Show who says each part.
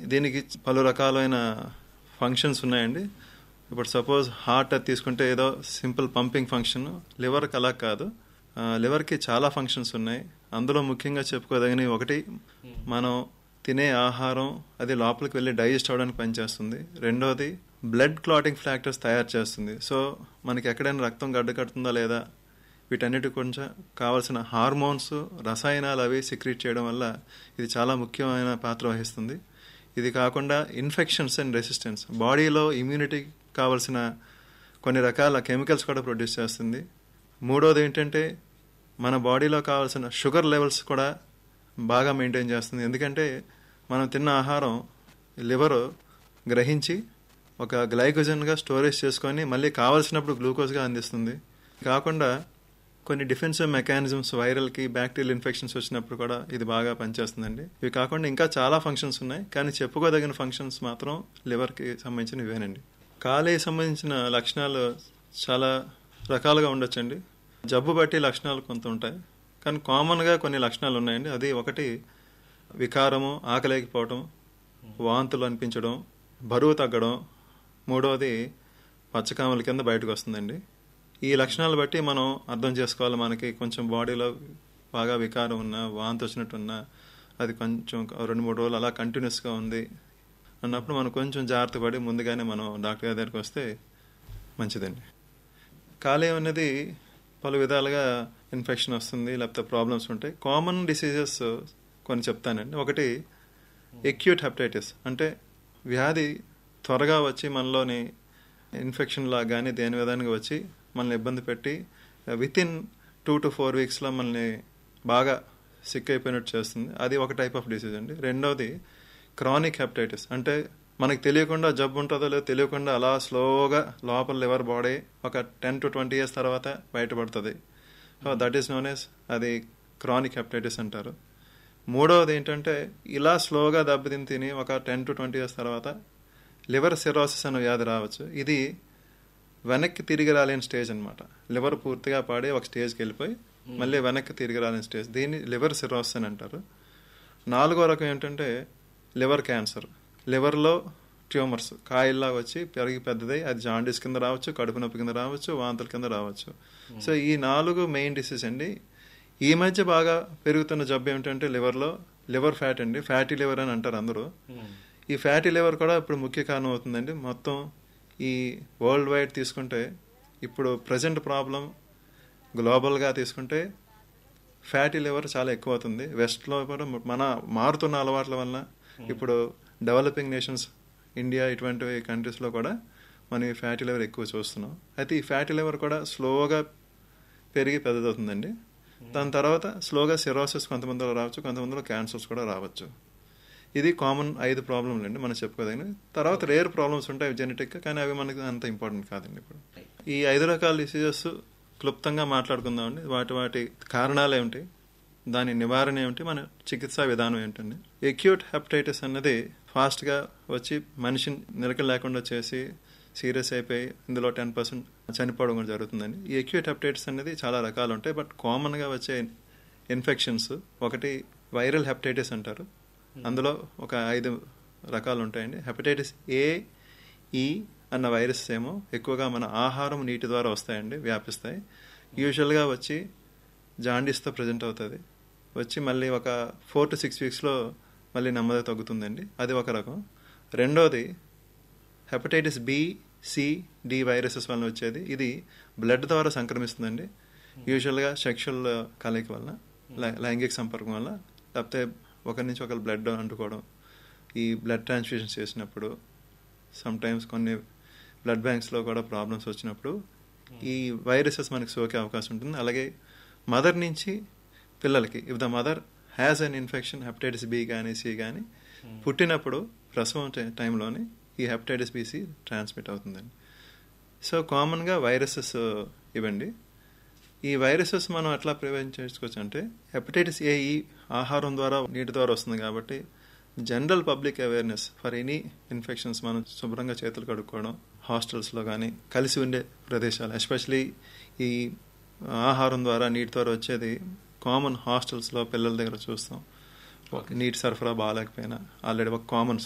Speaker 1: దీనికి పలు రకాలైన ఫంక్షన్స్ ఉన్నాయండి ఇప్పుడు సపోజ్ హార్ట్ అది తీసుకుంటే ఏదో సింపుల్ పంపింగ్ ఫంక్షన్ లివర్కి అలా కాదు ఆ, లివర్కి చాలా ఫంక్షన్స్ ఉన్నాయి అందులో ముఖ్యంగా చెప్పుకోదగినవి ఒకటి మనం తినే ఆహారం అది లోపలికి వెళ్ళి డైజెస్ట్ అవడానికి పనిచేస్తుంది రెండోది బ్లడ్ క్లాటింగ్ ఫ్యాక్టర్స్ తయారు చేస్తుంది సో మనకి ఎక్కడైనా రక్తం గడ్డ కడుతుందా లేదా వీటన్నిటి కొంచెం కావాల్సిన హార్మోన్స్ రసాయనాలు అవి సిక్రీట్ చేయడం వల్ల ఇది చాలా ముఖ్యమైన పాత్ర వహిస్తుంది ఇది కాకుండా ఇన్ఫెక్షన్స్ అండ్ రెసిస్టెన్స్ బాడీలో ఇమ్యూనిటీ కావాల్సిన కొన్ని రకాల కెమికల్స్ కూడా ప్రొడ్యూస్ చేస్తుంది మూడోది ఏంటంటే మన బాడీలో కావాల్సిన షుగర్ లెవెల్స్ కూడా బాగా మెయింటైన్ చేస్తుంది ఎందుకంటే మనం తిన్న ఆహారం లివర్ గ్రహించి ఒక గ్లైకోజన్గా స్టోరేజ్ చేసుకొని మళ్ళీ కావాల్సినప్పుడు గ్లూకోజ్గా అందిస్తుంది కాకుండా కొన్ని డిఫెన్సివ్ మెకానిజమ్స్ వైరల్కి బ్యాక్టీరియల్ ఇన్ఫెక్షన్స్ వచ్చినప్పుడు కూడా ఇది బాగా పనిచేస్తుందండి ఇవి కాకుండా ఇంకా చాలా ఫంక్షన్స్ ఉన్నాయి కానీ చెప్పుకోదగిన ఫంక్షన్స్ మాత్రం లివర్కి సంబంధించిన ఇవేనండి కాలేకి సంబంధించిన లక్షణాలు చాలా రకాలుగా ఉండొచ్చండి జబ్బు బట్టి లక్షణాలు కొంత ఉంటాయి కానీ కామన్గా కొన్ని లక్షణాలు ఉన్నాయండి అది ఒకటి వికారము ఆకలేకపోవటం వాంతులు అనిపించడం బరువు తగ్గడం మూడవది పచ్చకామల కింద బయటకు వస్తుందండి ఈ లక్షణాలు బట్టి మనం అర్థం చేసుకోవాలి మనకి కొంచెం బాడీలో బాగా వికారం ఉన్నా వాంతి వచ్చినట్టున్నా అది కొంచెం రెండు మూడు రోజులు అలా కంటిన్యూస్గా ఉంది అన్నప్పుడు మనం కొంచెం జాగ్రత్త పడి ముందుగానే మనం డాక్టర్ గారి దగ్గరికి వస్తే మంచిదండి కాలేయం అనేది పలు విధాలుగా ఇన్ఫెక్షన్ వస్తుంది లేకపోతే ప్రాబ్లమ్స్ ఉంటాయి కామన్ డిసీజెస్ కొన్ని చెప్తానండి ఒకటి ఎక్యూట్ హెపటైటిస్ అంటే వ్యాధి త్వరగా వచ్చి మనలోని ఇన్ఫెక్షన్ లా కానీ దేని విధానంగా వచ్చి మనల్ని ఇబ్బంది పెట్టి with in two to four వీక్స్లో మనల్ని బాగా సిక్ అయిపోయినట్టు చేస్తుంది అది ఒక టైప్ ఆఫ్ డిసీజ్ అండి రెండవది క్రానిక్ హెపటైటిస్ అంటే మనకి తెలియకుండా జబ్బు ఉంటుందో లేదో తెలియకుండా అలా స్లోగా లోపల లివర్ బాడీ ఒక టెన్ టు ట్వంటీ ఇయర్స్ తర్వాత బయటపడుతుంది so that is known as అది క్రానిక్ హెపటైటిస్ అంటారు మూడవది ఏంటంటే ఇలా స్లోగా దెబ్బతిని తిని ఒక టెన్ టు ట్వంటీ ఇయర్స్ తర్వాత లివర్ సిరోసిస్ అనే వ్యాధి రావచ్చు ఇది వెనక్కి తిరిగి రాలేని స్టేజ్ అనమాట లివర్ పూర్తిగా పాడి ఒక స్టేజ్కి వెళ్ళిపోయి మళ్ళీ వెనక్కి తిరిగి రాలేని స్టేజ్ దీన్ని లివర్ సిరోసిస్ అని అంటారు నాలుగో రకం ఏంటంటే లివర్ క్యాన్సర్ లివర్లో ట్యూమర్స్ కాయల్లా వచ్చి పెరిగి పెద్దదై అది జాండీస్ కింద రావచ్చు కడుపు నొప్పి కింద రావచ్చు వాంతుల కింద రావచ్చు సో ఈ నాలుగు మెయిన్ డిసీజ్ అండి ఈ మధ్య బాగా పెరుగుతున్న జబ్బు ఏమిటంటే లివర్లో లివర్ ఫ్యాట్ అండి ఫ్యాటీ లివర్ అని అంటారు అందరూ ఈ ఫ్యాటీ లివర్ కూడా ఇప్పుడు ముఖ్య కారణం అవుతుందండి మొత్తం ఈ వరల్డ్ వైడ్ తీసుకుంటే ఇప్పుడు ప్రజెంట్ ప్రాబ్లం గ్లోబల్గా తీసుకుంటే ఫ్యాటీ లివర్ చాలా ఎక్కువ అవుతుంది వెస్ట్లో కూడా మన మారుతున్న అలవాట్ల వల్ల ఇప్పుడు డెవలపింగ్ నేషన్స్ ఇండియా ఇటువంటి కంట్రీస్లో కూడా మనం ఈ ఫ్యాటీ లివర్ ఎక్కువ చూస్తున్నాం అయితే ఈ ఫ్యాటీ లివర్ కూడా స్లోగా పెరిగి పెద్దదవుతుందండి దాని తర్వాత స్లోగా సిరోసిస్ కొంతమందిలో రావచ్చు కొంతమందిలో క్యాన్సర్స్ కూడా రావచ్చు ఇది కామన్ ఐదు ప్రాబ్లంలు అండి మనం చెప్పుకోదగిన తర్వాత రేర్ ప్రాబ్లమ్స్ ఉంటాయి జెనెటిక్ కానీ అవి మనకి అంత ఇంపార్టెంట్ కాదండి ఇప్పుడు ఈ ఐదు రకాల డిసీజెస్ క్లుప్తంగా మాట్లాడుకుందామండి వాటి వాటి కారణాలు ఏమిటి దాని నివారణ ఏమిటి మన చికిత్సా విధానం ఏంటండి ఎక్యూట్ హెపటైటిస్ అన్నది ఫాస్ట్గా వచ్చి మనిషిని నిలక లేకుండా చేసి సీరియస్ అయిపోయి ఇందులో టెన్ పర్సెంట్ చనిపోవడం కూడా జరుగుతుందండి ఈ ఎక్యూట్ హెపటైటిస్ అనేది చాలా రకాలు ఉంటాయి బట్ కామన్గా వచ్చే ఇన్ఫెక్షన్స్ ఒకటి వైరల్ హెపటైటిస్ అంటారు అందులో ఒక ఐదు రకాలు ఉంటాయండి హెపటైటిస్ ఏ ఈ అన్న వైరస్ ఏమో ఎక్కువగా మన ఆహారం నీటి ద్వారా వస్తాయండి వ్యాపిస్తాయి యూజువల్గా వచ్చి జాండీస్తో ప్రజెంట్ అవుతుంది వచ్చి మళ్ళీ ఒక ఫోర్ టు సిక్స్ వీక్స్లో మళ్ళీ నెమ్మది తగ్గుతుందండి అది ఒక రకం రెండోది hepatitis B C D viruses వలన వచ్చేది ఇది బ్లడ్ ద్వారా సంక్రమిస్తుందండి యూజువల్గా సెక్షువల్ కలయిక వలన లైంగిక సంపర్కం వల్ల లేకపోతే ఒకరి నుంచి ఒకరు బ్లడ్ అంటుకోవడం ఈ బ్లడ్ ట్రాన్స్ఫ్యూషన్ చేసినప్పుడు సమ్ టైమ్స్ కొన్ని బ్లడ్ బ్యాంక్స్లో కూడా ప్రాబ్లమ్స్ వచ్చినప్పుడు ఈ వైరసెస్ మనకి సోకే అవకాశం ఉంటుంది అలాగే మదర్ నుంచి పిల్లలకి if the mother has an infection hepatitis B కానీ సి కానీ పుట్టినప్పుడు ప్రసవం టైంలోనే ఈ హెపటైటిస్ బిసి ట్రాన్స్మిట్ అవుతుందండి సో కామన్గా వైరసెస్ ఇవ్వండి ఈ వైరసెస్ మనం ఎట్లా ప్రివెంట్ చేసుకోవచ్చు అంటే హెపటైటిస్ ఏ ఈ ఆహారం ద్వారా నీటి ద్వారా వస్తుంది కాబట్టి general public awareness for any infections మనం శుభ్రంగా చేతులు కడుక్కోవడం హాస్టల్స్లో కానీ కలిసి ఉండే ప్రదేశాలు ఎస్పెషలీ ఈ ఆహారం ద్వారా నీటి ద్వారా వచ్చేది కామన్ హాస్టల్స్లో పిల్లల దగ్గర చూస్తాం నీటి సరఫరా బాగాలేకపోయినా ఆల్రెడీ ఒక కామన్